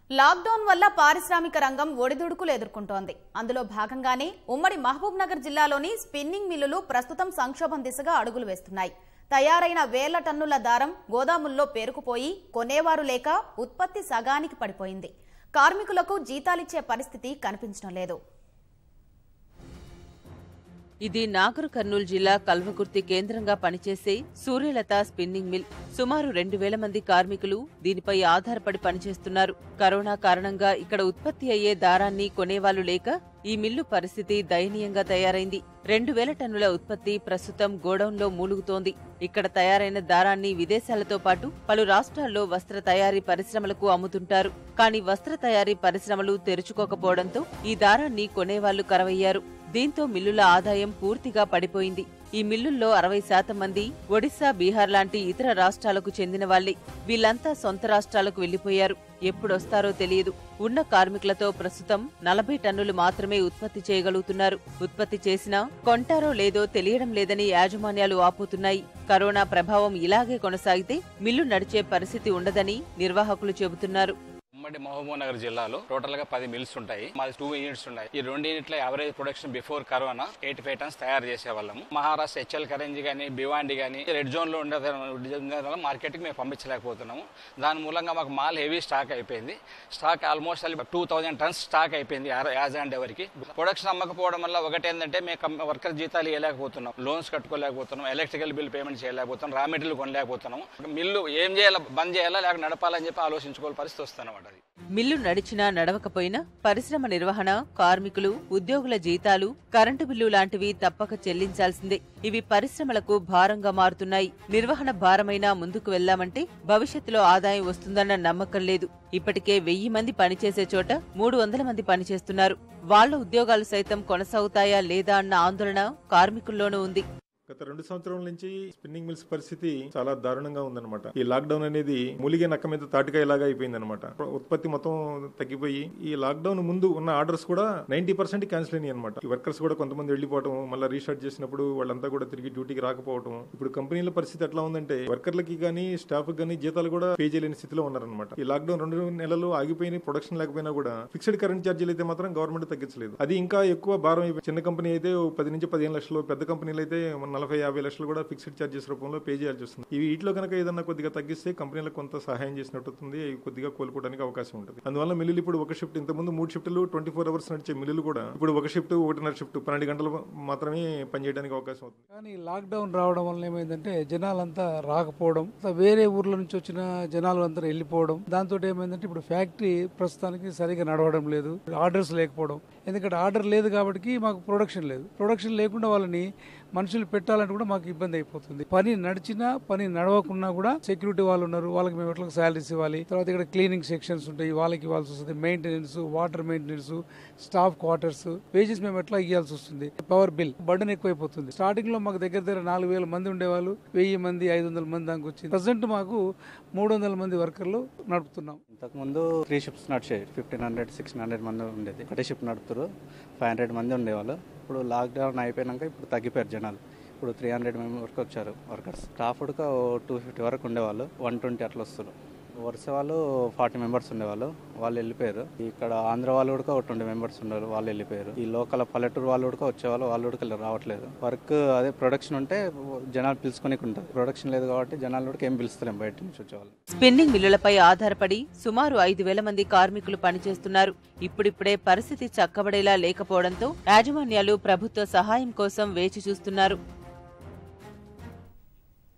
lockdown వల్ల పారిశ్రామిక రంగం ఒడిదుడుకులు ఎదుర్కొంటోంది అందులో భాగంగానే ఉమ్మడి మహబూబ్ నగర్ జిల్లాలోని స్పిన్నింగ్ మిల్లులు ప్రస్తుతం సంక్షోభం దిశగా అడుగులు వేస్తున్నాయి తయారైన వేల టన్నుల దారం గోదాముల్లో పేరుకుపోయి కొనేవారు లేక ఉత్పత్తి సగానికి పడిపోయింది కార్మికులకు జీతాలిచ్చే పరిస్థితి కనిపించడం లేదు ఇది నాగర్ కర్నూలు జిల్లా కల్వకుర్తి కేంద్రంగా పనిచేసే సూర్యలత స్పిన్నింగ్ మిల్ సుమారు రెండు వేల మంది కార్మికులు దీనిపై ఆధారపడి పనిచేస్తున్నారు కరోనా కారణంగా ఇక్కడ ఉత్పత్తి అయ్యే దారాన్ని కొనేవాళ్లు లేక ఈ మిల్లు పరిస్థితి దయనీయంగా తయారైంది రెండు వేల టన్నుల ఉత్పత్తి ప్రస్తుతం గోడౌన్లో మూలుగుతోంది ఇక్కడ తయారైన దారాన్ని విదేశాలతో పాటు పలు రాష్ట్రాల్లో వస్త్ర తయారీ పరిశ్రమలకు అమ్ముతుంటారు కానీ వస్త్ర తయారీ పరిశ్రమలు తెరుచుకోకపోవడంతో ఈ దారాన్ని కొనేవాళ్లు కరవయ్యారు దీంతో మిల్లుల ఆదాయం పూర్తిగా పడిపోయింది ఈ మిల్లుల్లో అరవై శాతం మంది ఒడిశా బీహార్ లాంటి ఇతర రాష్ట్రాలకు చెందిన వాళ్లే వీళ్లంతా సొంత రాష్ట్రాలకు వెళ్లిపోయారు ఎప్పుడొస్తారో తెలియదు ఉన్న కార్మికులతో ప్రస్తుతం నలభై టన్నులు మాత్రమే ఉత్పత్తి చేయగలుగుతున్నారు ఉత్పత్తి చేసినా కొంటారో లేదో తెలియడం లేదని యాజమాన్యాలు ఆపుతున్నాయి కరోనా ప్రభావం ఇలాగే కొనసాగితే మిల్లు నడిచే పరిస్థితి ఉండదని నిర్వాహకులు చెబుతున్నారు ఉమ్మడి మహబూబ్ నగర్ జిల్లాలో టోటల్ గా పది మిల్స్ ఉంటాయి మాది టూ యూనిట్స్ ఉన్నాయి ఈ రెండు యూనిట్ల average production before corona eighty five tons తయారు చేసేవాళ్ళము మహారాష్ట్ర హెచ్ఎల్ కరెంజీ కానీ భివాండి కానీ రెడ్ జోన్ లో ఉండే మార్కెట్ కి మేము పంపించలేకపోతున్నాము దాని మూలంగా మాకు మాల్ హెవీ స్టాక్ అయిపోయింది stock almost two thousand tons stock అయిపోయింది యాజ్ అండ్ ఎవరికి ప్రొడక్షన్ అమ్మకపోవడం వల్ల ఒకటి ఏంటంటే మేము వర్కర్ జీతాలు ఇవ్వలేకపోతున్నాం లోన్స్ కట్టుకోలేకపోతున్నాం ఎలక్ట్రికల్ బిల్ పేమెంట్ చేయలేకపోతున్నాం రా మెటీరియల్ కొనలేకపోతున్నాం మిల్లు ఏం చేయాలా బంద్ చేయాలా లేక నడపాలని చెప్పి ఆలోచించుకోవాలి పరిస్థితి వస్తున్నమాట అది మిల్లు నడిచినా నడవకపోయినా పరిశ్రమ నిర్వహణ కార్మికులు ఉద్యోగుల జీతాలు కరెంటు బిల్లు లాంటివి తప్పక చెల్లించాల్సిందే ఇవి పరిశ్రమలకు భారంగా మారుతున్నాయి నిర్వహణ భారమైనా ముందుకు వెళ్లామంటే భవిష్యత్తులో ఆదాయం వస్తుందన్న నమ్మకం లేదు ఇప్పటికే వెయ్యి మంది పనిచేసే చోట మూడు వందల మంది పనిచేస్తున్నారు వాళ్ల ఉద్యోగాలు సైతం కొనసాగుతాయా లేదా అన్న ఆందోళన కార్మికుల్లోనూ ఉంది గత రెండు సంవత్సరాల నుంచి స్పిన్నింగ్ మిల్స్ పరిస్థితి చాలా దారుణంగా ఉందన్నమాట ఈ లాక్డౌన్ అనేది మూలిగే నక్క మీద తాటికాయలాగా అయిపోయింది అనమాట ఉత్పత్తి మొత్తం తగ్గిపోయి ఈ లాక్డౌన్ ముందు ఉన్న ఆర్డర్స్ కూడా నైన్టీ పర్సెంట్ క్యాన్సిల్ అయినాయి అనమాట ఈ వర్కర్స్ కూడా కొంతమంది వెళ్ళిపోవడం మళ్ళీ రీస్టార్ట్ చేసినప్పుడు వాళ్ళంతా కూడా తిరిగి డ్యూటీకి రాకపోవడం ఇప్పుడు కంపెనీల పరిస్థితి ఎట్లా ఉందంటే వర్కర్లకి కానీ స్టాఫ్ కానీ జీతాలు కూడా పే చేయలేని స్థితిలో ఉన్నారనమాట ఈ లాక్డౌన్ రెండు నెలలు ఆగిపోయిన ప్రొడక్షన్ లేకపోయినా కూడా ఫిక్స్డ్ కరెంట్ ఛార్జీలు అయితే మాత్రం గవర్నమెంట్ తగ్గించలేదు అది ఇంకా ఎక్కువ భారం అయిపోయింది చిన్న కంపెనీ అయితే ఓ పది నుంచి పదిహేను లక్షలు పెద్ద కంపెనీలు అయితే నలభై యాభై లక్షలు కూడా ఫిక్స్డ్ ఛార్జెస్ రూపంలో పే చేయాల్సి వస్తుంది ఇవి వీటిలో కనుక ఏదన్నా కొద్దిగా తగ్గిస్తే కంపెనీలకు కొంత సహాయం చేసినట్టు అవుతుంది అవి కొద్దిగా కోలుకోవడానికి అవకాశం ఉంటుంది అందువల్ల మిల్లులు ఇప్పుడు ఒక షిఫ్ట్ ఇంతకుముందు మూడు షిఫ్ట్లు ట్వంటీ ఫోర్ అవర్స్ నడిచే మిల్లులు కూడా ఇప్పుడు ఒక షిఫ్ట్ ఒకటిన్నర షిఫ్ట్ పన్నెండు గంటలు మాత్రమే పనిచేయడానికి అవకాశం అవుతుంది కానీ లాక్డౌన్ రావడం వల్ల ఏమైందంటే జనాలంతా రాకపోవడం వేరే ఊర్ల నుంచి వచ్చిన జనాలు అందరూ వెళ్ళిపోవడం దాంతో ఏమైందంటే ఇప్పుడు ఫ్యాక్టరీ ప్రస్తుతానికి సరిగా నడవడం లేదు ఆర్డర్స్ లేకపోవడం ఎందుకంటే ఆర్డర్ లేదు కాబట్టి మాకు ప్రొడక్షన్ లేదు ప్రొడక్షన్ లేకుండా వాళ్ళని మనుషులు పెట్టాలంటే కూడా మాకు ఇబ్బంది అయిపోతుంది పని నడిచినా పని నడవకున్నా కూడా సెక్యూరిటీ వాళ్ళు ఉన్నారు వాళ్ళకి మేము ఎట్లా శాలరీస్ ఇవ్వాలి తర్వాత ఇక్కడ క్లీనింగ్ సెక్షన్స్ ఉంటాయి వాళ్ళకి ఇవ్వాల్సి వస్తుంది maintenance water maintenance staff quarters wages మేము ఎట్లా ఇవ్వాల్సి వస్తుంది పవర్ బిల్ బర్డన్ ఎక్కువైపోతుంది స్టార్టింగ్ లో మాకు దగ్గర దగ్గర నాలుగు వేల మంది ఉండేవాళ్ళు వెయ్యి మంది ఐదు వందల మంది దాకా వచ్చింది ప్రజెంట్ మాకు మూడు వందల మంది వర్కర్లు నడుపుతున్నాం ఇంతకుముందు త్రీ షిఫ్ట్స్ నడిచేది ఫిఫ్టీన్ హండ్రెడ్ సిక్స్టీన్ హండ్రెడ్ మంది ఉండేది ఒకటే షిఫ్ట్ నడుపుతారు ఫైవ్ హండ్రెడ్ మంది ఉండేవాళ్ళు ఇప్పుడు లాక్డౌన్ అయిపోయినాక ఇప్పుడు తగ్గిపోయారు జనాలు ఇప్పుడు త్రీ హండ్రెడ్ మెంబర్ వరకు వచ్చారు వర్కర్స్ స్టాఫ్ ఉడక టూ ఫిఫ్టీ వరకు ఉండేవాళ్ళు వన్ ట్వంటీ అట్లా వస్తారు వరుస వాళ్ళు ఫార్టీ మెంబర్స్ ఉండేవాళ్ళు వాళ్ళు వెళ్ళిపోయారు ఇక్కడ ఆంధ్ర వాళ్ళు కూడా ఒక ట్వంటీ మెంబర్స్ ఉండేవారు వాళ్ళు వెళ్ళిపోయారు ఈ లోకల్ పల్లెటూరు వాళ్ళు కూడా వచ్చేవాళ్ళు వాళ్ళు కూడా రావట్లేదు వర్క్ అదే ప్రొడక్షన్ ఉంటే జనాలు పిలుచుకొని ఉంటుంది ప్రొడక్షన్ లేదు కాబట్టి జనాలు కూడా ఏం పిలుస్తలేం బయట నుంచి వచ్చేవాళ్ళు స్పిన్నింగ్ మిల్లులపై ఆధారపడి సుమారు ఐదు వేల మంది కార్మికులు పనిచేస్తున్నారు ఇప్పుడిప్పుడే పరిస్థితి చక్కబడేలా లేకపోవడంతో యాజమాన్యాలు ప్రభుత్వ సహాయం కోసం వేచి చూస్తున్నారు